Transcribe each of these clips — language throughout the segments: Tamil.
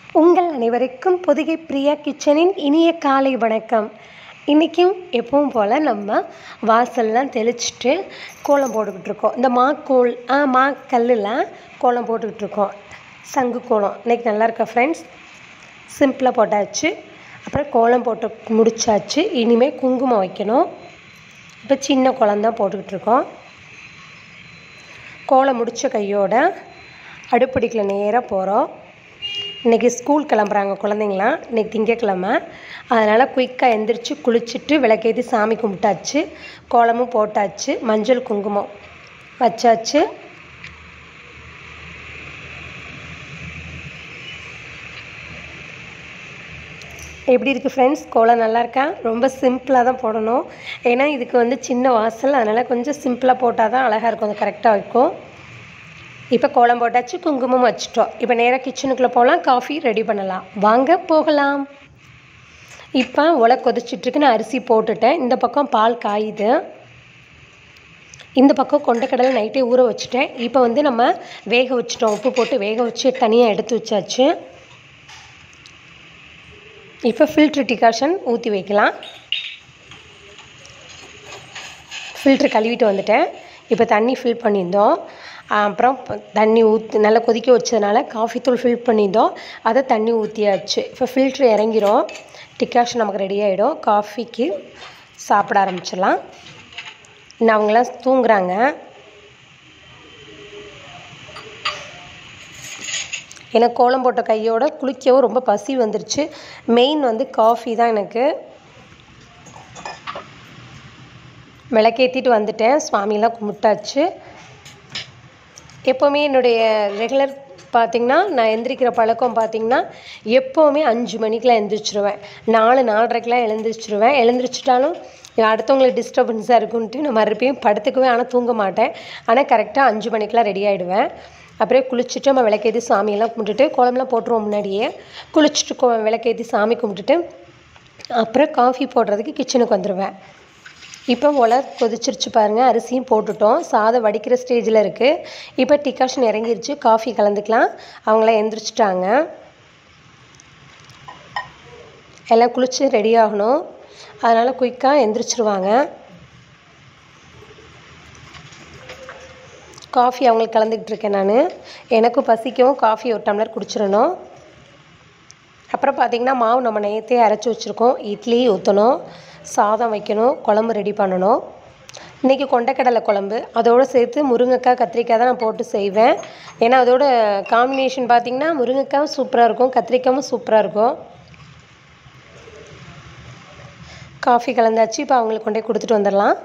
உங்கள் அனைவருக்கும் பொதிகை பிரியா கிச்சனின் இனிய காலை வணக்கம் இன்றைக்கும் எப்பவும் போல் நம்ம வாசல்லாம் தெளிச்சிட்டு கோலம் போட்டுக்கிட்டு இருக்கோம் இந்த மாக்கோல் ஆ மா கல்லில் கோலம் போட்டுக்கிட்டு இருக்கோம் சங்கு கோலம் இன்றைக்கி நல்லா இருக்கா ஃப்ரெண்ட்ஸ் சிம்பிளாக போட்டாச்சு அப்புறம் கோலம் போட்டு முடிச்சாச்சு இனிமேல் குங்குமம் வைக்கணும் இப்போ சின்ன கோலம் தான் போட்டுக்கிட்டு இருக்கோம் கோலம் முடித்த கையோட அடுப்படிக்கில் நேராக போகிறோம் இன்றைக்கி ஸ்கூல் கிளம்புறாங்க குழந்தைங்களாம் இன்றைக்கி திங்கக்கிழமை அதனால் குயிக்காக எந்திரிச்சு குளிச்சுட்டு விளக்கேற்றி சாமி கும்பிட்டாச்சு கோலமும் போட்டாச்சு மஞ்சள் குங்குமம் வச்சாச்சு எப்படி இருக்குது ஃப்ரெண்ட்ஸ் கோலம் நல்லா இருக்கா ரொம்ப சிம்பிளாக தான் போடணும் ஏன்னா இதுக்கு வந்து சின்ன வாசல் அதனால் கொஞ்சம் சிம்பிளாக போட்டால் தான் அழகாக இருக்கும் அது கரெக்டாக இருக்கும் இப்போ கோலம் போட்டாச்சு குங்குமம் வச்சுட்டோம் இப்போ நேராக கிச்சனுக்குள்ளே போகலாம் காஃபி ரெடி பண்ணலாம் வாங்க போகலாம் இப்போ உலை கொதிச்சிட்ருக்கு நான் அரிசி போட்டுட்டேன் இந்த பக்கம் பால் காயுது இந்த பக்கம் கொண்டக்கடலை நைட்டே ஊற வச்சுட்டேன் இப்போ வந்து நம்ம வேக வச்சுட்டோம் உப்பு போட்டு வேக வச்சு தனியாக எடுத்து வச்சாச்சு இப்போ ஃபில்ட்ரு டிகாஷன் ஊற்றி வைக்கலாம் ஃபில்ட்ரு கழுவிட்டு வந்துட்டேன் இப்போ தண்ணி ஃபில் பண்ணியிருந்தோம் அப்புறம் தண்ணி ஊற்றி நல்லா கொதிக்க வச்சதுனால காஃபி தூள் ஃபில் பண்ணியிருந்தோம் அதை தண்ணி ஊற்றியாச்சு இப்போ ஃபில்ட்ரு இறங்கிரும் டிகாஷன் நமக்கு ரெடி ஆகிடும் காஃபிக்கு சாப்பிட ஆரம்பிச்சிடலாம் இன்னும் அவங்களாம் தூங்குறாங்க எனக்கு கோலம் போட்ட கையோட குளிக்கவும் ரொம்ப பசி வந்துருச்சு மெயின் வந்து காஃபி தான் எனக்கு விளக்கேற்றிட்டு வந்துட்டேன் சுவாமியெல்லாம் கும்பிட்டாச்சு எப்போவுமே என்னுடைய ரெகுலர் பார்த்திங்கன்னா நான் எந்திரிக்கிற பழக்கம் பார்த்திங்கன்னா எப்போவுமே அஞ்சு மணிக்கெலாம் எழுந்திரிச்சிருவேன் நாலு நாலரைக்கெலாம் எழுந்திரிச்சிருவேன் எழுந்திரிச்சிட்டாலும் அடுத்தவங்களுக்கு டிஸ்டர்பன்ஸாக இருக்குன்ட்டு நான் மறுபடியும் படுத்துக்குவேன் ஆனால் தூங்க மாட்டேன் ஆனால் கரெக்டாக அஞ்சு மணிக்கெலாம் ரெடி ஆகிடுவேன் அப்படியே குளிச்சுட்டு நம்ம விளக்கேற்றி சாமியெல்லாம் கும்பிட்டுட்டு குழம்புலாம் போட்டுருவோம் முன்னாடியே குளிச்சுட்டு கோ விளக்கேற்றி சாமி கும்பிட்டுட்டு அப்புறம் காஃபி போடுறதுக்கு கிச்சனுக்கு வந்துடுவேன் இப்போ உலை கொதிச்சிருச்சு பாருங்கள் அரிசியும் போட்டுட்டோம் சாதம் வடிக்கிற ஸ்டேஜில் இருக்குது இப்போ டிகாஷன் இறங்கிருச்சு காஃபி கலந்துக்கலாம் அவங்களாம் எந்திரிச்சிட்டாங்க எல்லாம் குளித்து ரெடி ஆகணும் அதனால் குயிக்காக எந்திரிச்சிருவாங்க காஃபி அவங்களுக்கு கலந்துக்கிட்டு இருக்கேன் நான் எனக்கும் பசிக்கவும் காஃபி ஒரு டம்ளர் குடிச்சிடணும் அப்புறம் பார்த்திங்கன்னா மாவு நம்ம நேற்றே அரைச்சி வச்சுருக்கோம் இட்லி ஊற்றணும் சாதம் வைக்கணும் குழம்பு ரெடி பண்ணணும் இன்றைக்கி கொண்டக்கடலை குழம்பு அதோடு சேர்த்து முருங்கைக்காய் கத்திரிக்காய் தான் நான் போட்டு செய்வேன் ஏன்னா அதோட காம்பினேஷன் பார்த்திங்கன்னா முருங்கைக்காயும் சூப்பராக இருக்கும் கத்திரிக்காயும் சூப்பராக இருக்கும் காஃபி கலந்தாச்சு இப்போ அவங்களுக்கு கொண்டே கொடுத்துட்டு வந்துடலாம்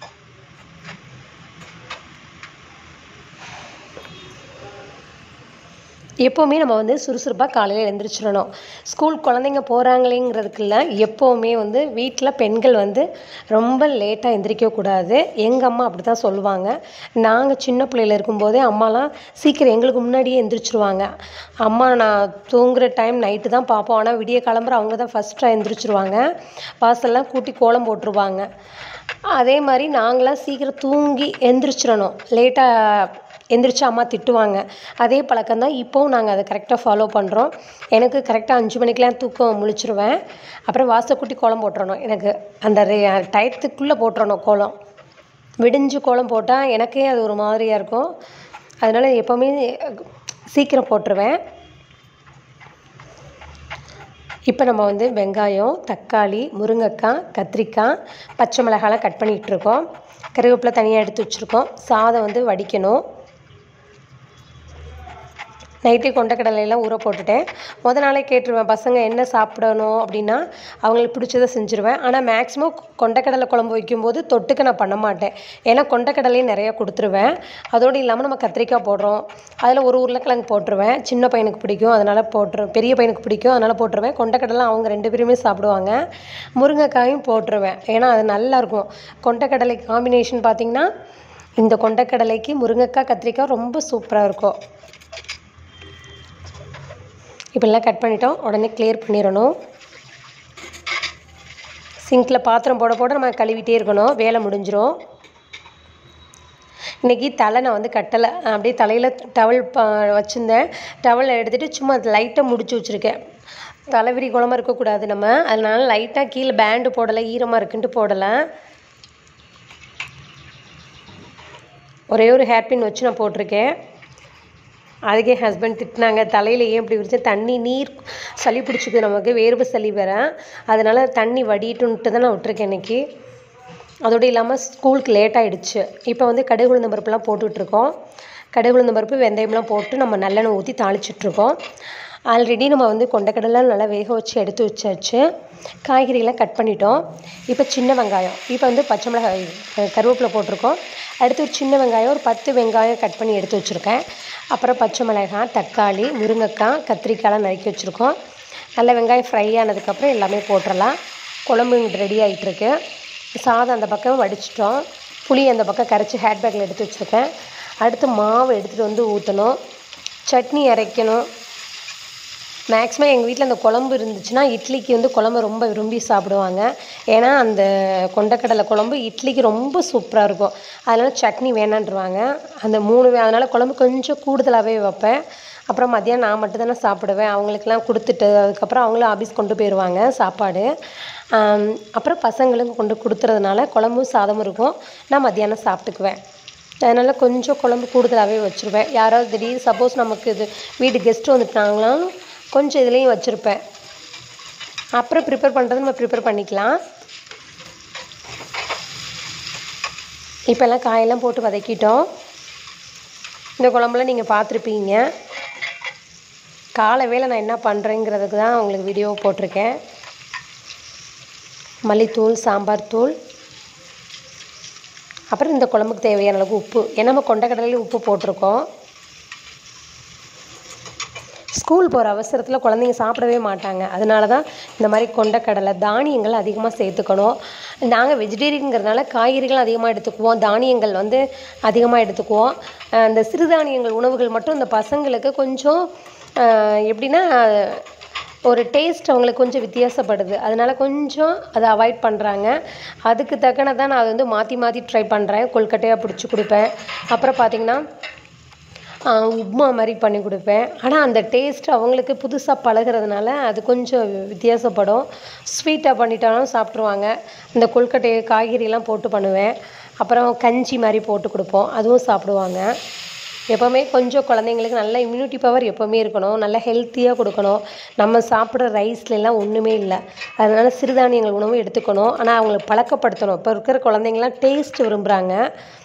எப்போவுமே நம்ம வந்து சுறுசுறுப்பாக காலையில் எழுந்திரிச்சிடணும் ஸ்கூல் குழந்தைங்க போகிறாங்களேங்கிறதுக்குள்ள எப்போவுமே வந்து வீட்டில் பெண்கள் வந்து ரொம்ப லேட்டாக எந்திரிக்கக்கூடாது எங்கள் அம்மா அப்படி தான் சொல்லுவாங்க நாங்கள் சின்ன பிள்ளையில இருக்கும்போதே அம்மாலாம் சீக்கிரம் எங்களுக்கு முன்னாடியே எந்திரிச்சிருவாங்க அம்மா நான் தூங்குகிற டைம் நைட்டு தான் பார்ப்போம் ஆனால் விடிய கிளம்புற அவங்க தான் ஃபஸ்ட்டாக எந்திரிச்சிருவாங்க வாசல்லாம் கூட்டி கோலம் போட்டுருவாங்க அதே மாதிரி நாங்களாம் சீக்கிரம் தூங்கி எந்திரிச்சிடணும் லேட்டாக எந்திரிச்சு அம்மா திட்டுவாங்க அதே பழக்கம் தான் இப்போவும் நாங்கள் அதை கரெக்டாக ஃபாலோ பண்ணுறோம் எனக்கு கரெக்டாக அஞ்சு மணிக்கெலாம் தூக்கம் முழிச்சிருவேன் அப்புறம் வாசக்குட்டி கோலம் போட்டுறணும் எனக்கு அந்த டயத்துக்குள்ளே போட்டுறணும் கோலம் விடிஞ்சு கோலம் போட்டால் எனக்கே அது ஒரு மாதிரியாக இருக்கும் அதனால் எப்போவுமே சீக்கிரம் போட்டுருவேன் இப்போ நம்ம வந்து வெங்காயம் தக்காளி முருங்கைக்காய் கத்திரிக்காய் பச்சை மிளகாலாம் கட் பண்ணிகிட்டு இருக்கோம் கருவேப்பிலை தனியாக எடுத்து வச்சுருக்கோம் சாதம் வந்து வடிக்கணும் நைட்டே கொண்டக்கடலையெல்லாம் ஊற போட்டுட்டேன் முத நாளே கேட்டுருவேன் பசங்க என்ன சாப்பிடணும் அப்படின்னா அவங்களுக்கு பிடிச்சதை செஞ்சுருவேன் ஆனால் மேக்ஸிமம் கொண்டக்கடலை குழம்பு வைக்கும்போது தொட்டுக்க நான் பண்ண மாட்டேன் ஏன்னா கொண்டக்கடலையும் நிறையா கொடுத்துருவேன் அதோடு இல்லாமல் நம்ம கத்திரிக்காய் போடுறோம் அதில் ஒரு உருளைக்கிழங்கு போட்டுருவேன் சின்ன பையனுக்கு பிடிக்கும் அதனால் போட்டுருவேன் பெரிய பையனுக்கு பிடிக்கும் அதனால் போட்டுருவேன் கொண்டக்கடலை அவங்க ரெண்டு பேருமே சாப்பிடுவாங்க முருங்கைக்காயும் போட்டுருவேன் ஏன்னா அது நல்லாயிருக்கும் கொண்டக்கடலை காம்பினேஷன் பார்த்திங்கன்னா இந்த கொண்டக்கடலைக்கு முருங்கைக்காய் கத்திரிக்காய் ரொம்ப சூப்பராக இருக்கும் இப்படிலாம் கட் பண்ணிட்டோம் உடனே கிளியர் பண்ணிடணும் சிங்கில் பாத்திரம் போட போட நம்ம கழுவிட்டே இருக்கணும் வேலை முடிஞ்சிடும் இன்றைக்கி தலை நான் வந்து கட்டலை அப்படியே தலையில் டவல் ப வச்சுருந்தேன் டவலை எடுத்துகிட்டு சும்மா லைட்டாக முடிச்சு வச்சுருக்கேன் தலைவிரி குழம்பு இருக்கக்கூடாது நம்ம அதனால லைட்டாக கீழே பேண்டு போடலை ஈரமாக இருக்குன்ட்டு போடலை ஒரே ஒரு ஹேர்பின் வச்சு நான் போட்டிருக்கேன் அதுக்கே ஹஸ்பண்ட் திட்டினாங்க தலையில் ஏன் இப்படி விரிச்சு தண்ணி நீர் சளி பிடிச்சிக்குது நமக்கு வேர்வை சளி வேற அதனால் தண்ணி வடிட்டுன்ட்டு தான் நான் விட்டுருக்கேன் இன்னைக்கு அதோடு இல்லாமல் ஸ்கூலுக்கு லேட் ஆகிடுச்சு இப்போ வந்து கடுகு உளுந்தம் பருப்புலாம் போட்டுட்ருக்கோம் கடுகு உளுந்தம் பருப்பு வெந்தயம்லாம் போட்டு நம்ம நல்லெண்ணெய் ஊற்றி தாளிச்சிட்ருக்கோம் ஆல்ரெடி நம்ம வந்து கொண்டக்கடலை நல்லா வேக வச்சு எடுத்து வச்சாச்சு காய்கறியெல்லாம் கட் பண்ணிட்டோம் இப்போ சின்ன வெங்காயம் இப்போ வந்து பச்சை மிளகாய் கருவேப்பிலை போட்டிருக்கோம் அடுத்து ஒரு சின்ன வெங்காயம் ஒரு பத்து வெங்காயம் கட் பண்ணி எடுத்து வச்சுருக்கேன் அப்புறம் பச்சை மிளகாய் தக்காளி முருங்கைக்காய் கத்திரிக்காய்லாம் நறுக்கி வச்சுருக்கோம் நல்ல வெங்காயம் ஃப்ரை ஆனதுக்கப்புறம் எல்லாமே போட்டுடலாம் குழம்பு ரெடி ஆகிட்டுருக்கு சாதம் அந்த பக்கம் வடிச்சிட்டோம் புளி அந்த பக்கம் கரைச்சி ஹேட் பேக்கில் எடுத்து வச்சுருக்கேன் அடுத்து மாவு எடுத்துகிட்டு வந்து ஊற்றணும் சட்னி அரைக்கணும் மேக்ஸிமம் எங்கள் வீட்டில் அந்த குழம்பு இருந்துச்சுன்னா இட்லிக்கு வந்து குழம்பு ரொம்ப விரும்பி சாப்பிடுவாங்க ஏன்னா அந்த கொண்டக்கடலை குழம்பு இட்லிக்கு ரொம்ப சூப்பராக இருக்கும் அதனால் சட்னி வேணான்றுவாங்க அந்த மூணு அதனால் குழம்பு கொஞ்சம் கூடுதலாகவே வைப்பேன் அப்புறம் மதியானம் நான் மட்டும் தானே சாப்பிடுவேன் அவங்களுக்கெல்லாம் கொடுத்துட்டு அதுக்கப்புறம் அவங்களும் ஆஃபீஸ் கொண்டு போயிடுவாங்க சாப்பாடு அப்புறம் பசங்களுக்கு கொண்டு கொடுத்துறதுனால குழம்பும் சாதமும் இருக்கும் நான் மத்தியானம் சாப்பிட்டுக்குவேன் அதனால் கொஞ்சம் குழம்பு கூடுதலாகவே வச்சுருவேன் யாராவது திடீர் சப்போஸ் நமக்கு இது வீட்டு கெஸ்ட்டு வந்துட்டாங்களாம் கொஞ்சம் இதுலேயும் வச்சுருப்பேன் அப்புறம் ப்ரிப்பேர் பண்ணுறது நம்ம ப்ரிப்பேர் பண்ணிக்கலாம் இப்போ எல்லாம் காயெல்லாம் போட்டு வதக்கிட்டோம் இந்த குழம்புல நீங்கள் பார்த்துருப்பீங்க காலை வேளை நான் என்ன பண்ணுறேங்கிறதுக்கு தான் உங்களுக்கு வீடியோ போட்டிருக்கேன் மல்லித்தூள் சாம்பார் தூள் அப்புறம் இந்த குழம்புக்கு தேவையான அளவுக்கு உப்பு ஏன்னா நம்ம கொண்டக்கடலையும் உப்பு போட்டிருக்கோம் ஸ்கூல் போகிற அவசரத்தில் குழந்தைங்க சாப்பிடவே மாட்டாங்க அதனால தான் இந்த மாதிரி கொண்டக்கடலை தானியங்கள் அதிகமாக சேர்த்துக்கணும் நாங்கள் வெஜிடேரியனுங்கிறதுனால காய்கறிகள் அதிகமாக எடுத்துக்குவோம் தானியங்கள் வந்து அதிகமாக எடுத்துக்குவோம் இந்த சிறுதானியங்கள் உணவுகள் மட்டும் இந்த பசங்களுக்கு கொஞ்சம் எப்படின்னா ஒரு டேஸ்ட் அவங்களுக்கு கொஞ்சம் வித்தியாசப்படுது அதனால கொஞ்சம் அதை அவாய்ட் பண்ணுறாங்க அதுக்கு தக்கன தான் நான் வந்து மாற்றி மாற்றி ட்ரை பண்ணுறேன் கொல்கட்டையாக பிடிச்சி கொடுப்பேன் அப்புறம் பார்த்திங்கன்னா உப்மா மாதிரி பண்ணி கொடுப்பேன் ஆனால் அந்த டேஸ்ட் அவங்களுக்கு புதுசாக பழகிறதுனால அது கொஞ்சம் வித்தியாசப்படும் ஸ்வீட்டாக பண்ணிட்டாலும் சாப்பிட்ருவாங்க இந்த கொல்கட்டை காய்கறிலாம் போட்டு பண்ணுவேன் அப்புறம் கஞ்சி மாதிரி போட்டு கொடுப்போம் அதுவும் சாப்பிடுவாங்க எப்போவுமே கொஞ்சம் குழந்தைங்களுக்கு நல்ல இம்யூனிட்டி பவர் எப்போவுமே இருக்கணும் நல்ல ஹெல்த்தியாக கொடுக்கணும் நம்ம சாப்பிட்ற ரைஸ்லாம் ஒன்றுமே இல்லை அதனால் சிறுதானியங்கள் உணவு எடுத்துக்கணும் ஆனால் அவங்களுக்கு பழக்கப்படுத்தணும் இப்போ இருக்கிற குழந்தைங்களாம் டேஸ்ட் விரும்புகிறாங்க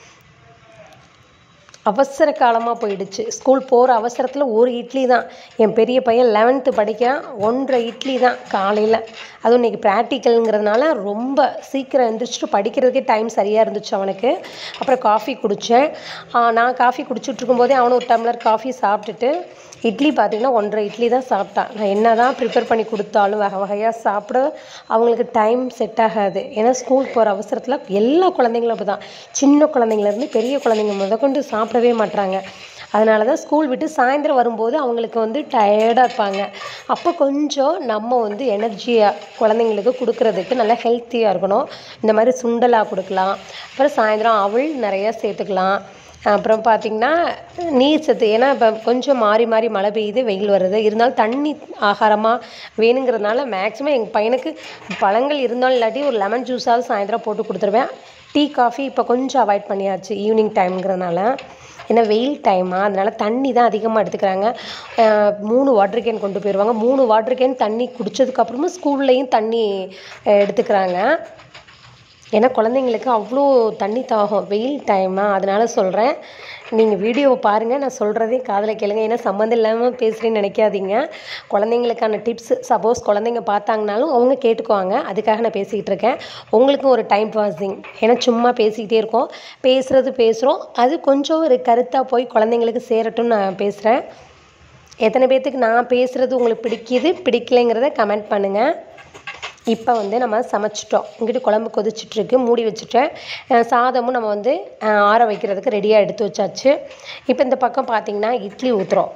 அவசர காலமாக போயிடுச்சு ஸ்கூல் போகிற அவசரத்தில் ஒரு இட்லி தான் என் பெரிய பையன் லெவன்த்து படிக்கிறான் ஒன்றரை இட்லி தான் காலையில் அதுவும் இன்றைக்கி ப்ராக்டிக்கலுங்கிறதுனால ரொம்ப சீக்கிரம் எழுந்திரிச்சிட்டு படிக்கிறதுக்கே டைம் சரியாக இருந்துச்சு அவனுக்கு அப்புறம் காஃபி குடித்தேன் நான் காஃபி குடிச்சிட்டு இருக்கும்போதே அவனும் ஒரு டம்ளர் காஃபி சாப்பிட்டுட்டு இட்லி பார்த்திங்கன்னா ஒன்றரை இட்லி தான் சாப்பிட்டான் நான் என்ன தான் ப்ரிப்பேர் பண்ணி கொடுத்தாலும் வகை வகையாக சாப்பிட அவங்களுக்கு டைம் செட் ஆகாது ஏன்னா ஸ்கூல் போகிற அவசரத்தில் எல்லா குழந்தைங்களும் அப்படி தான் சின்ன குழந்தைங்கலேருந்து பெரிய குழந்தைங்க முதற்கொண்டு சாப்பிடவே மாட்றாங்க அதனால தான் ஸ்கூல் விட்டு சாயந்தரம் வரும்போது அவங்களுக்கு வந்து டயர்டாக இருப்பாங்க அப்போ கொஞ்சம் நம்ம வந்து எனர்ஜியாக குழந்தைங்களுக்கு கொடுக்குறதுக்கு நல்லா ஹெல்த்தியாக இருக்கணும் இந்த மாதிரி சுண்டலாக கொடுக்கலாம் அப்புறம் சாயந்தரம் அவள் நிறையா சேர்த்துக்கலாம் அப்புறம் பார்த்திங்கன்னா நீர் சத்து ஏன்னா இப்போ கொஞ்சம் மாறி மாறி மழை பெய்யுது வெயில் வருது இருந்தாலும் தண்ணி ஆகாரமாக வேணுங்கிறதுனால மேக்ஸிமம் எங்கள் பையனுக்கு பழங்கள் இருந்தாலும் இல்லாட்டி ஒரு லெமன் ஜூஸாவது சாயந்தரம் போட்டு கொடுத்துருவேன் டீ காஃபி இப்போ கொஞ்சம் அவாய்ட் பண்ணியாச்சு ஈவினிங் டைம்ங்கிறதுனால ஏன்னா வெயில் டைமா அதனால தண்ணி தான் அதிகமாக எடுத்துக்கிறாங்க மூணு வாட்டர் கேன் கொண்டு போயிடுவாங்க மூணு வாட்டர் கேன் தண்ணி குடித்ததுக்கப்புறமா ஸ்கூல்லையும் தண்ணி எடுத்துக்கிறாங்க ஏன்னா குழந்தைங்களுக்கு அவ்வளோ தண்ணி தாகம் வெயில் டைமா அதனால சொல்கிறேன் நீங்கள் வீடியோவை பாருங்கள் நான் சொல்கிறதே காதில் கேளுங்க ஏன்னா சம்மந்தம் இல்லாமல் பேசுகிறேன்னு நினைக்காதீங்க குழந்தைங்களுக்கான டிப்ஸ் சப்போஸ் குழந்தைங்க பார்த்தாங்கனாலும் அவங்க கேட்டுக்குவாங்க அதுக்காக நான் பேசிக்கிட்டு இருக்கேன் உங்களுக்கும் ஒரு டைம் பாஸிங் ஏன்னா சும்மா பேசிக்கிட்டே இருக்கோம் பேசுகிறது பேசுகிறோம் அது கொஞ்சம் ஒரு கருத்தாக போய் குழந்தைங்களுக்கு சேரட்டும்னு நான் பேசுகிறேன் எத்தனை பேர்த்துக்கு நான் பேசுகிறது உங்களுக்கு பிடிக்குது பிடிக்கலைங்கிறத கமெண்ட் பண்ணுங்கள் இப்போ வந்து நம்ம சமைச்சிட்டோம் இங்கிட்டு குழம்பு கொதிச்சிட்ருக்கு மூடி வச்சுட்டேன் சாதமும் நம்ம வந்து ஆற வைக்கிறதுக்கு ரெடியாக எடுத்து வச்சாச்சு இப்போ இந்த பக்கம் பார்த்திங்கன்னா இட்லி ஊற்றுறோம்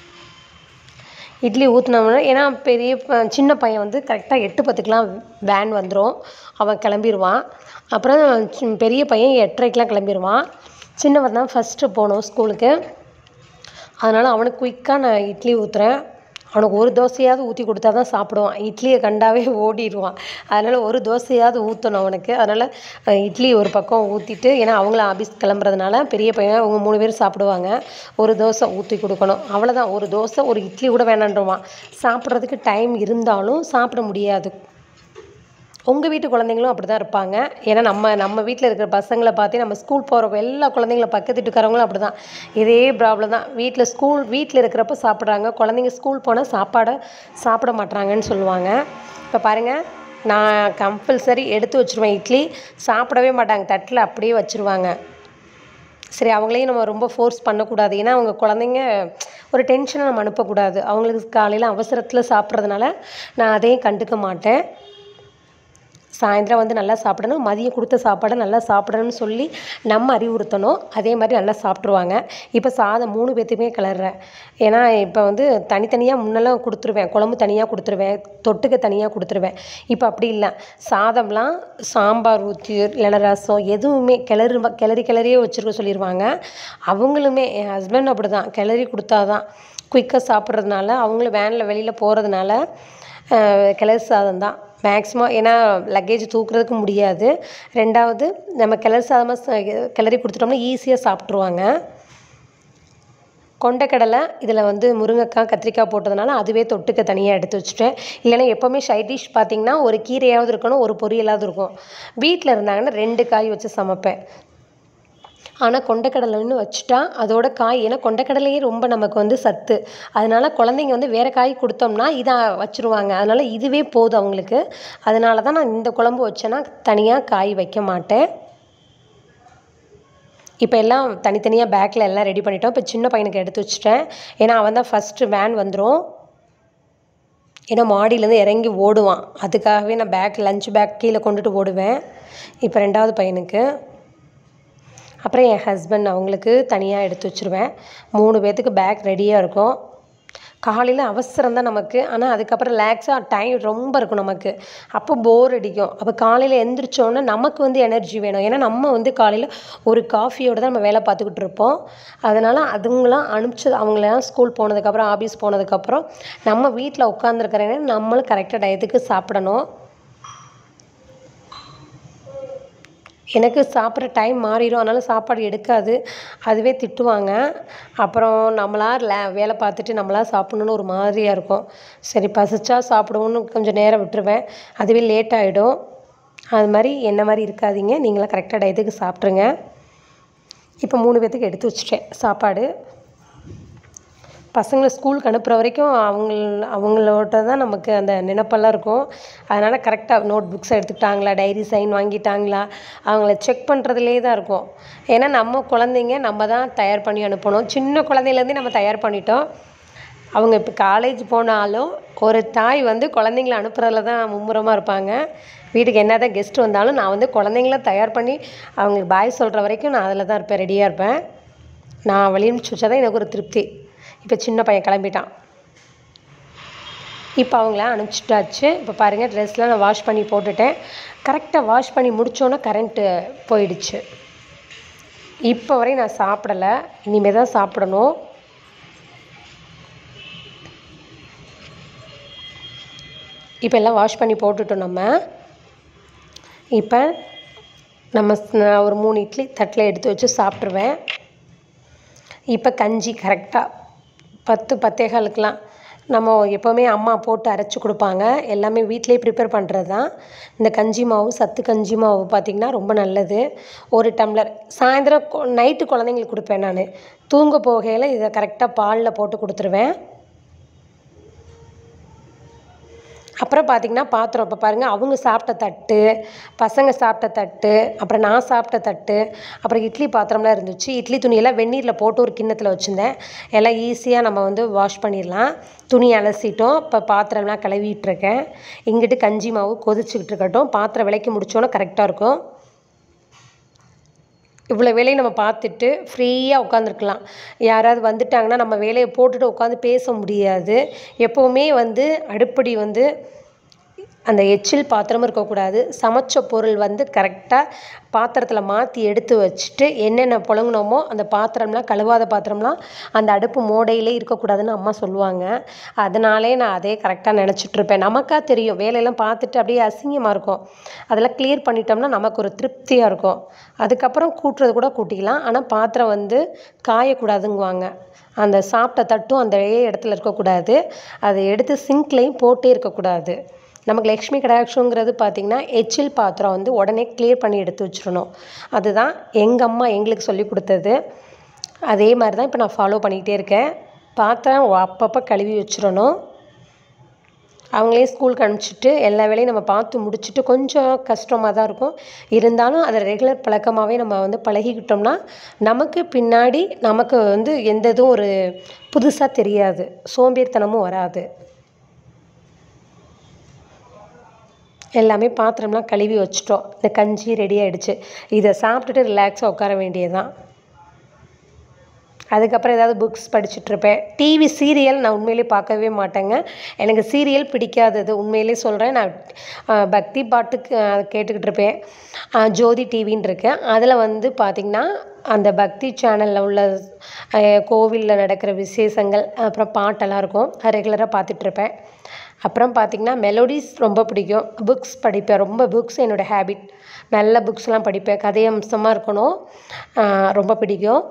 இட்லி ஊற்றினோம்னா ஏன்னா பெரிய சின்ன பையன் வந்து கரெக்டாக எட்டு பத்துக்கெலாம் வேன் வந்துடும் அவன் கிளம்பிடுவான் அப்புறம் பெரிய பையன் எட்டரைக்கெலாம் கிளம்பிடுவான் சின்னவன் தான் ஃபஸ்ட்டு போகணும் ஸ்கூலுக்கு அதனால் அவனுக்கு குயிக்காக நான் இட்லி ஊற்றுறேன் அவனுக்கு ஒரு தோசையாவது ஊற்றி கொடுத்தா தான் சாப்பிடுவான் இட்லியை கண்டாவே ஓடிடுவான் அதனால் ஒரு தோசையாவது ஊற்றணும் அவனுக்கு அதனால் அஹ், இட்லி ஒரு பக்கம் ஊற்றிட்டு ஏன்னா அவங்களும் ஆஃபீஸ் கிளம்புறதுனால பெரிய பையன் அவங்க மூணு பேர் சாப்பிடுவாங்க ஒரு தோசை ஊற்றி கொடுக்கணும் அவ்வளோதான் ஒரு தோசை ஒரு இட்லி கூட வேணான்றவான் சாப்பிட்றதுக்கு டைம் இருந்தாலும் சாப்பிட முடியாது உங்கள் வீட்டு குழந்தைங்களும் அப்படி தான் இருப்பாங்க ஏன்னா நம்ம நம்ம வீட்டில் இருக்கிற பசங்களை பார்த்து நம்ம ஸ்கூல் போகிற எல்லா குழந்தைங்கள பக்கத்து வீட்டுக்காரங்களும் அப்படி தான் இதே ப்ராப்ளம் தான் வீட்டில் ஸ்கூல் வீட்டில் இருக்கிறப்ப சாப்பிட்றாங்க குழந்தைங்க ஸ்கூல் போனால் சாப்பாடை சாப்பிட மாட்றாங்கன்னு சொல்லுவாங்க இப்போ பாருங்கள் நான் கம்பல்சரி எடுத்து வச்சுருவேன் இட்லி சாப்பிடவே மாட்டாங்க தட்டில் அப்படியே வச்சுருவாங்க சரி அவங்களையும் நம்ம ரொம்ப ஃபோர்ஸ் பண்ணக்கூடாது ஏன்னா அவங்க குழந்தைங்க ஒரு டென்ஷனை நம்ம அனுப்பக்கூடாது அவங்களுக்கு காலையில் அவசரத்தில் சாப்பிட்றதுனால நான் அதையும் கண்டுக்க மாட்டேன் சாயந்தரம் வந்து நல்லா சாப்பிடணும் மதியம் கொடுத்த சாப்பாடை நல்லா சாப்பிடணும்னு சொல்லி நம்ம அறிவுறுத்தணும் அதே மாதிரி நல்லா சாப்பிட்ருவாங்க இப்போ சாதம் மூணு பேர்த்துக்குமே கிளறேன் ஏன்னா இப்போ வந்து தனித்தனியாக முன்னெல்லாம் கொடுத்துருவேன் குழம்பு தனியாக கொடுத்துருவேன் தொட்டுக்க தனியாக கொடுத்துருவேன் இப்போ அப்படி இல்லை சாதம்லாம் சாம்பார் ஊற்றி இல்லைன்னா ரசம் எதுவுமே கிளறு கிளறி கிளறியே வச்சுருக்க சொல்லிடுவாங்க அவங்களுமே என் ஹஸ்பண்ட் அப்படி தான் கிளறி கொடுத்தாதான் குயிக்காக சாப்பிட்றதுனால அவங்களும் வேனில் வெளியில் போகிறதுனால கிளறு சாதம் தான் மேக்ஸிமம் ஏன்னா லக்கேஜ் தூக்குறதுக்கு முடியாது ரெண்டாவது நம்ம கிளறு சாதமாக கிளறி கொடுத்துட்டோம்னா ஈஸியாக சாப்பிட்ருவாங்க கொண்டக்கடலை இதில் வந்து முருங்கைக்காய் கத்திரிக்காய் போட்டதுனால அதுவே தொட்டுக்க தனியாக எடுத்து வச்சுட்டேன் இல்லைன்னா எப்போவுமே சைட் டிஷ் பார்த்திங்கன்னா ஒரு கீரையாவது இருக்கணும் ஒரு பொரியலாவது இருக்கும் வீட்டில் இருந்தாங்கன்னா ரெண்டு காய் வச்சு சமைப்பேன் ஆனால் கொண்டக்கடலைன்னு வச்சுட்டா அதோட காய் ஏன்னா கொண்டக்கடலையே ரொம்ப நமக்கு வந்து சத்து அதனால குழந்தைங்க வந்து வேறு காய் கொடுத்தோம்னா இதை வச்சுருவாங்க அதனால் இதுவே போதும் அவங்களுக்கு அதனால தான் நான் இந்த குழம்பு வச்சேன்னா தனியாக காய் வைக்க மாட்டேன் இப்போ எல்லாம் தனித்தனியாக பேக்கில் எல்லாம் ரெடி பண்ணிட்டோம் இப்போ சின்ன பையனுக்கு எடுத்து வச்சுட்டேன் ஏன்னா அவன் தான் ஃபஸ்ட்டு வேன் வந்துடும் ஏன்னா மாடியிலேருந்து இறங்கி ஓடுவான் அதுக்காகவே நான் பேக் லஞ்ச் பேக் கீழே கொண்டுட்டு ஓடுவேன் இப்போ ரெண்டாவது பையனுக்கு அப்புறம் என் ஹஸ்பண்ட் அவங்களுக்கு தனியாக எடுத்து வச்சுருவேன் மூணு பேர்த்துக்கு பேக் ரெடியாக இருக்கும் காலையில் அவசரம் தான் நமக்கு ஆனால் அதுக்கப்புறம் ரிலாக்ஸாக டைம் ரொம்ப இருக்கும் நமக்கு அப்போ போர் அடிக்கும் அப்போ காலையில் எந்திரிச்சோன்னே நமக்கு வந்து எனர்ஜி வேணும் ஏன்னா நம்ம வந்து காலையில் ஒரு காஃபியோடு தான் நம்ம வேலை பார்த்துக்கிட்டு இருப்போம் அதனால் அதுங்களாம் அனுப்பிச்சு அவங்களாம் ஸ்கூல் போனதுக்கப்புறம் ஆஃபீஸ் போனதுக்கப்புறம் நம்ம வீட்டில் உட்காந்துருக்கிறவங்க நம்மளும் கரெக்டாக டயத்துக்கு சாப்பிடணும் எனக்கு சாப்பிட்ற டைம் மாறிடும் அதனால் சாப்பாடு எடுக்காது அதுவே திட்டுவாங்க அப்புறம் நம்மளா லே வேலை பார்த்துட்டு நம்மளா சாப்பிட்ணுன்னு ஒரு மாதிரியாக இருக்கும் சரி பசிச்சா சாப்பிடுவோன்னு கொஞ்சம் நேரம் விட்டுருவேன் அதுவே லேட் ஆகிடும் அது மாதிரி என்ன மாதிரி இருக்காதீங்க நீங்களாம் கரெக்டாக டயத்துக்கு சாப்பிட்ருங்க இப்போ மூணு பேர்த்துக்கு எடுத்து வச்சுட்டேன் சாப்பாடு பசங்களை ஸ்கூலுக்கு அனுப்புகிற வரைக்கும் அவங்க அவங்களோட தான் நமக்கு அந்த நினப்பெல்லாம் இருக்கும் அதனால் கரெக்டாக நோட் புக்ஸ் எடுத்துக்கிட்டாங்களா டைரி சைன் வாங்கிட்டாங்களா அவங்கள செக் பண்ணுறதுலே தான் இருக்கும் ஏன்னா நம்ம குழந்தைங்க நம்ம தான் தயார் பண்ணி அனுப்பணும் சின்ன குழந்தையிலேருந்தே நம்ம தயார் பண்ணிட்டோம் அவங்க இப்போ காலேஜ் போனாலும் ஒரு தாய் வந்து குழந்தைங்கள அனுப்புறதுல தான் மும்முரமாக இருப்பாங்க வீட்டுக்கு என்ன தான் கெஸ்ட் வந்தாலும் நான் வந்து குழந்தைங்கள தயார் பண்ணி அவங்களுக்கு பாய் சொல்கிற வரைக்கும் நான் அதில் தான் இருப்பேன் ரெடியாக இருப்பேன் நான் வழி அனுப்பிச்சி வச்சா தான் எனக்கு ஒரு திருப்தி இப்போ சின்ன பையன் கிளம்பிட்டான் இப்போ அவங்கள அனுப்பிச்சிட்டாச்சு இப்போ பாருங்கள் ட்ரெஸ்லாம் நான் வாஷ் பண்ணி போட்டுட்டேன் கரெக்டாக வாஷ் பண்ணி முடித்தோன்னே கரண்ட்டு போயிடுச்சு இப்போ வரையும் நான் சாப்பிடலை இனிமேல் தான் சாப்பிடணும் இப்போ எல்லாம் வாஷ் பண்ணி போட்டுட்டோம் நம்ம இப்போ நம்ம ஸ்- நான் ஒரு மூணு இட்லி தட்டில் எடுத்து வச்சு சாப்பிட்ருவேன் இப்போ கஞ்சி கரெக்டாக பத்து பத்தே காலுக்கெலாம் நம்ம எப்போவுமே அம்மா போட்டு அரைச்சி கொடுப்பாங்க எல்லாமே வீட்டிலேயே ப்ரிப்பேர் பண்ணுறது தான் இந்த கஞ்சி மாவு சத்து கஞ்சி மாவு பார்த்திங்கன்னா ரொம்ப நல்லது ஒரு டம்ளர் சாயந்தரம் கொ- நைட்டு குழந்தைங்களுக்கு கொடுப்பேன் நான் தூங்க போகையில் இதை கரெக்டாக பாலில் போட்டு கொடுத்துருவேன் அப்புறம் பார்த்திங்கன்னா பாத்திரம் இப்போ பாருங்கள் அவங்க சாப்பிட்ட தட்டு பசங்க சாப்பிட்ட தட்டு அப்புறம் நான் சாப்பிட்ட தட்டு அப்புறம் இட்லி பாத்திரம்லாம் இருந்துச்சு இட்லி துணியெல்லாம் வெந்நீரில் போட்டு ஒரு கிண்ணத்தில் வச்சுருந்தேன் எல்லாம் ஈஸியாக நம்ம வந்து வாஷ் பண்ணிடலாம் துணி அலசிட்டோம் இப்போ பாத்திரம்லாம் கழுவிட்டு இருக்கேன் இங்கிட்டு கஞ்சி மாவு கொதிச்சுக்கிட்டு இருக்கட்டும் பாத்திரம் விளக்கி முடிச்சோன்னே கரெக்டாக இருக்கும் இவ்வளோ வேலையை நம்ம பார்த்துட்டு ஃப்ரீயாக உட்காந்துருக்கலாம் யாராவது வந்துட்டாங்கன்னா நம்ம வேலையை போட்டுட்டு உட்காந்து பேச முடியாது எப்போவுமே வந்து அடுப்படி வந்து அந்த எச்சில் பாத்திரமும் இருக்கக்கூடாது சமைச்ச பொருள் வந்து கரெக்டாக பாத்திரத்தில் மாற்றி எடுத்து வச்சுட்டு என்னென்ன புழங்குனோமோ அந்த பாத்திரம்லாம் கழுவாத பாத்திரம்லாம் அந்த அடுப்பு மோடையிலே இருக்கக்கூடாதுன்னு அம்மா சொல்லுவாங்க அதனாலே நான் அதே கரெக்டாக நினச்சிட்ருப்பேன் நமக்கா தெரியும் வேலையெல்லாம் பார்த்துட்டு அப்படியே அசிங்கமாக இருக்கும் அதெல்லாம் க்ளியர் பண்ணிட்டோம்னா நமக்கு ஒரு திருப்தியாக இருக்கும் அதுக்கப்புறம் கூட்டுறது கூட கூட்டிக்கலாம் ஆனால் பாத்திரம் வந்து காயக்கூடாதுங்குவாங்க அந்த சாப்பிட்ட தட்டும் அந்த இடத்துல இருக்கக்கூடாது அதை எடுத்து சிங்க்லேயும் போட்டே இருக்கக்கூடாது நமக்கு லக்ஷ்மி கடாட்சங்கிறது பார்த்திங்கன்னா எச்சில் பாத்திரம் வந்து உடனே க்ளியர் பண்ணி எடுத்து வச்சிடணும் அதுதான் எங்கள் அம்மா எங்களுக்கு சொல்லி கொடுத்தது அதே மாதிரி தான் இப்போ நான் ஃபாலோ பண்ணிக்கிட்டே இருக்கேன் பாத்திரம் அப்பப்போ கழுவி வச்சிடணும் அவங்களே ஸ்கூலுக்கு அனுப்பிச்சிட்டு எல்லா வேலையும் நம்ம பார்த்து முடிச்சுட்டு கொஞ்சம் கஷ்டமாக தான் இருக்கும் இருந்தாலும் அதை ரெகுலர் பழக்கமாகவே நம்ம வந்து பழகிக்கிட்டோம்னா நமக்கு பின்னாடி நமக்கு வந்து எந்த இதுவும் ஒரு புதுசாக தெரியாது சோம்பேறித்தனமும் வராது எல்லாமே பாத்திரம்லாம் கழுவி வச்சிட்டோம் இந்த கஞ்சி ரெடி ஆகிடுச்சு இதை சாப்பிட்டுட்டு ரிலாக்ஸாக உட்கார வேண்டியதுதான் அதுக்கப்புறம் ஏதாவது புக்ஸ் படிச்சுட்ருப்பேன் டிவி சீரியல் நான் உண்மையிலே பார்க்கவே மாட்டேங்க எனக்கு சீரியல் பிடிக்காதது உண்மையிலே சொல்கிறேன் நான் பக்தி பாட்டுக்கு கேட்டுக்கிட்டு இருப்பேன் ஜோதி டிவின்னு இருக்கேன் அதில் வந்து பார்த்திங்கன்னா அந்த பக்தி சேனலில் உள்ள கோவிலில் நடக்கிற விசேஷங்கள் அப்புறம் பாட்டெல்லாம் இருக்கும் அது ரெகுலராக பார்த்துட்ருப்பேன் அப்புறம் பார்த்திங்கன்னா மெலோடிஸ் ரொம்ப பிடிக்கும் புக்ஸ் படிப்பேன் ரொம்ப புக்ஸ் என்னோடய ஹேபிட் நல்ல புக்ஸ்லாம் படிப்பேன் கதை அம்சமாக இருக்கணும் ரொம்ப பிடிக்கும்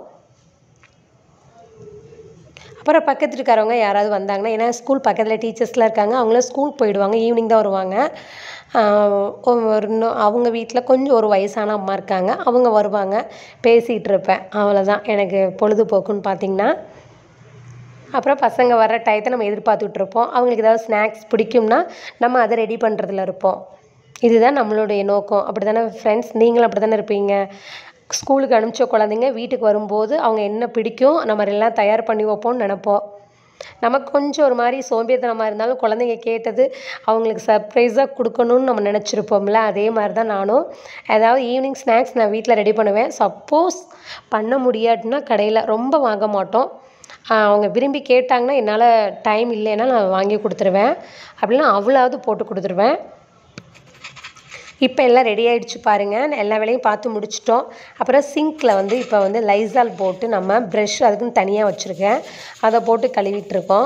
அப்புறம் பக்கத்து இருக்காரவங்க யாராவது வந்தாங்கன்னா ஏன்னா ஸ்கூல் பக்கத்தில் டீச்சர்ஸ்லாம் இருக்காங்க அவங்களும் ஸ்கூல் போயிடுவாங்க ஈவினிங் தான் வருவாங்க ஒரு இன்னும் அவங்க வீட்டில் கொஞ்சம் ஒரு வயசான அம்மா இருக்காங்க அவங்க வருவாங்க பேசிகிட்டு இருப்பேன் அவ்வளோதான் எனக்கு பொழுதுபோக்குன்னு பார்த்திங்கன்னா அப்புறம் பசங்க வர்ற டயத்தை நம்ம எதிர்பார்த்துட்டு இருப்போம் அவங்களுக்கு ஏதாவது ஸ்நாக்ஸ் பிடிக்கும்னா நம்ம அதை ரெடி பண்ணுறதுல இருப்போம் இதுதான் நம்மளுடைய நோக்கம் அப்படி தானே ஃப்ரெண்ட்ஸ் நீங்களும் அப்படி தானே இருப்பீங்க ஸ்கூலுக்கு அனுப்பிச்ச குழந்தைங்க வீட்டுக்கு வரும்போது அவங்க என்ன பிடிக்கும் நம்ம எல்லாம் தயார் பண்ணி வைப்போம்னு நினப்போம் நமக்கு கொஞ்சம் ஒரு மாதிரி சோம்பேறித்தனமாக இருந்தாலும் குழந்தைங்க கேட்டது அவங்களுக்கு சர்ப்ரைஸாக கொடுக்கணும்னு நம்ம நினச்சிருப்போம்ல அதே மாதிரி தான் நானும் ஏதாவது ஈவினிங் ஸ்நாக்ஸ் நான் வீட்டில் ரெடி பண்ணுவேன் சப்போஸ் பண்ண முடியாதுன்னா கடையில் ரொம்ப வாங்க மாட்டோம் அவங்க விரும்பி கேட்டாங்கன்னா என்னால் டைம் இல்லைன்னா நான் வாங்கி கொடுத்துருவேன் அப்படின்னா அவ்வளோவது போட்டு கொடுத்துருவேன் இப்போ எல்லாம் ரெடி ஆகிடுச்சு பாருங்கள் எல்லா வேலையும் பார்த்து முடிச்சிட்டோம் அப்புறம் சிங்க்கில் வந்து இப்போ வந்து லைசால் போட்டு நம்ம ப்ரெஷ் அதுக்குன்னு தனியாக வச்சுருக்கேன் அதை போட்டு கழுவிட்டுருக்கோம்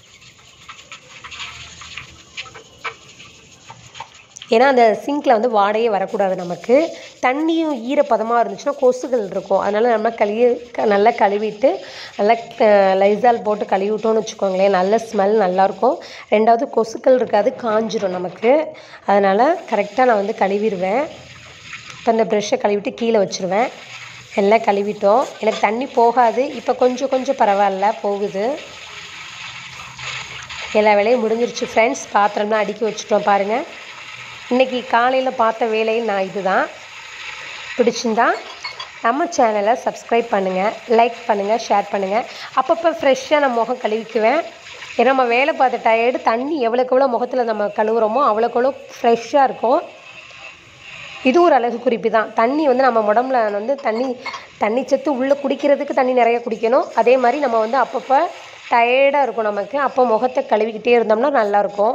ஏன்னா அந்த சிங்க்கில் வந்து வாடையே வரக்கூடாது நமக்கு தண்ணியும் ஈரப்பதமாக இருந்துச்சுன்னா கொசுகள் இருக்கும் அதனால் நம்ம கழுவி நல்லா கழுவிட்டு நல்லா லைசால் போட்டு கழுவிட்டோம்னு வச்சுக்கோங்களேன் நல்ல ஸ்மெல் நல்லாயிருக்கும் ரெண்டாவது கொசுக்கள் இருக்காது காஞ்சிரும் நமக்கு அதனால் கரெக்டாக நான் வந்து கழுவிடுவேன் இப்போ இந்த ப்ரெஷ்ஷை கழுவிட்டு கீழே வச்சுருவேன் எல்லாம் கழுவிட்டோம் எனக்கு தண்ணி போகாது இப்போ கொஞ்சம் கொஞ்சம் பரவாயில்ல போகுது எல்லா வேலையும் முடிஞ்சிருச்சு ஃப்ரெண்ட்ஸ் பாத்திரம்லாம் அடுக்கி வச்சுட்டோம் பாருங்கள் இன்றைக்கி காலையில் பார்த்த வேலையில் நான் இதுதான் பிடிச்சிருந்தா நம்ம சேனலை சப்ஸ்கிரைப் பண்ணுங்கள் லைக் பண்ணுங்கள் ஷேர் பண்ணுங்கள் அப்பப்போ ஃப்ரெஷ்ஷாக நான் முகம் கழுவிக்குவேன் ஏன்னா நம்ம வேலை பார்த்த டயர்டு தண்ணி எவ்வளோக்கு எவ்வளோ முகத்தில் நம்ம கழுவுறோமோ அவ்வளோக்கு எவ்வளோ ஃப்ரெஷ்ஷாக இருக்கும் இது ஒரு அழகு குறிப்பு தான் தண்ணி வந்து நம்ம உடம்புல வந்து தண்ணி தண்ணி சத்து உள்ளே குடிக்கிறதுக்கு தண்ணி நிறைய குடிக்கணும் அதே மாதிரி நம்ம வந்து அப்பப்போ டயர்டாக இருக்கும் நமக்கு அப்போ முகத்தை கழுவிக்கிட்டே இருந்தோம்னா நல்லாயிருக்கும்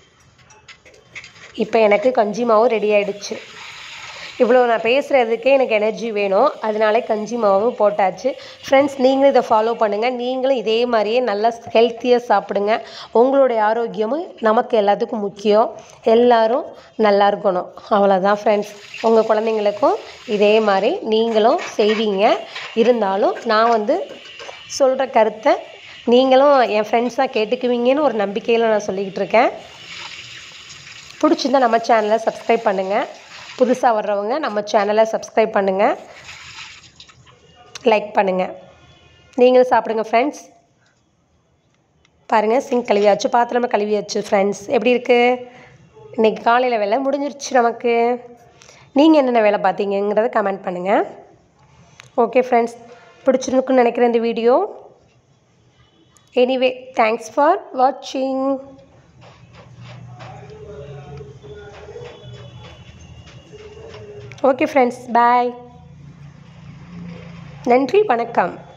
இப்போ எனக்கு கஞ்சி மாவும் ரெடி ஆகிடுச்சு இவ்வளோ நான் பேசுகிறதுக்கே எனக்கு எனர்ஜி வேணும் அதனால கஞ்சி மாவும் போட்டாச்சு ஃப்ரெண்ட்ஸ் நீங்களும் இதை ஃபாலோ பண்ணுங்கள் நீங்களும் இதே மாதிரியே நல்லா ஹெல்த்தியாக சாப்பிடுங்க உங்களுடைய ஆரோக்கியமும் நமக்கு எல்லாத்துக்கும் முக்கியம் எல்லோரும் நல்லா இருக்கணும் அவ்வளோதான் ஃப்ரெண்ட்ஸ் உங்கள் குழந்தைங்களுக்கும் இதே மாதிரி நீங்களும் செய்வீங்க இருந்தாலும் நான் வந்து சொல்கிற கருத்தை நீங்களும் என் ஃப்ரெண்ட்ஸாக கேட்டுக்குவீங்கன்னு ஒரு நம்பிக்கையில் நான் சொல்லிக்கிட்டு இருக்கேன் பிடிச்சிருந்தா நம்ம சேனலை சப்ஸ்கிரைப் பண்ணுங்கள் புதுசாக வர்றவங்க நம்ம சேனலை சப்ஸ்கிரைப் பண்ணுங்கள் லைக் பண்ணுங்கள் நீங்களும் சாப்பிடுங்க ஃப்ரெண்ட்ஸ் பாருங்கள் சிங்க் கழுவியாச்சு பாத்திரமா கழுவியாச்சு ஃப்ரெண்ட்ஸ் எப்படி இருக்குது இன்றைக்கி காலையில் வேலை முடிஞ்சிருச்சு நமக்கு நீங்கள் என்னென்ன வேலை பார்த்தீங்கங்கிறத கமெண்ட் பண்ணுங்கள் ஓகே ஃப்ரெண்ட்ஸ் பிடிச்சிருக்குன்னு நினைக்கிறேன் இந்த வீடியோ எனிவே தேங்க்ஸ் ஃபார் வாட்சிங் ஓகே ஃப்ரெண்ட்ஸ் பாய் நன்றி வணக்கம்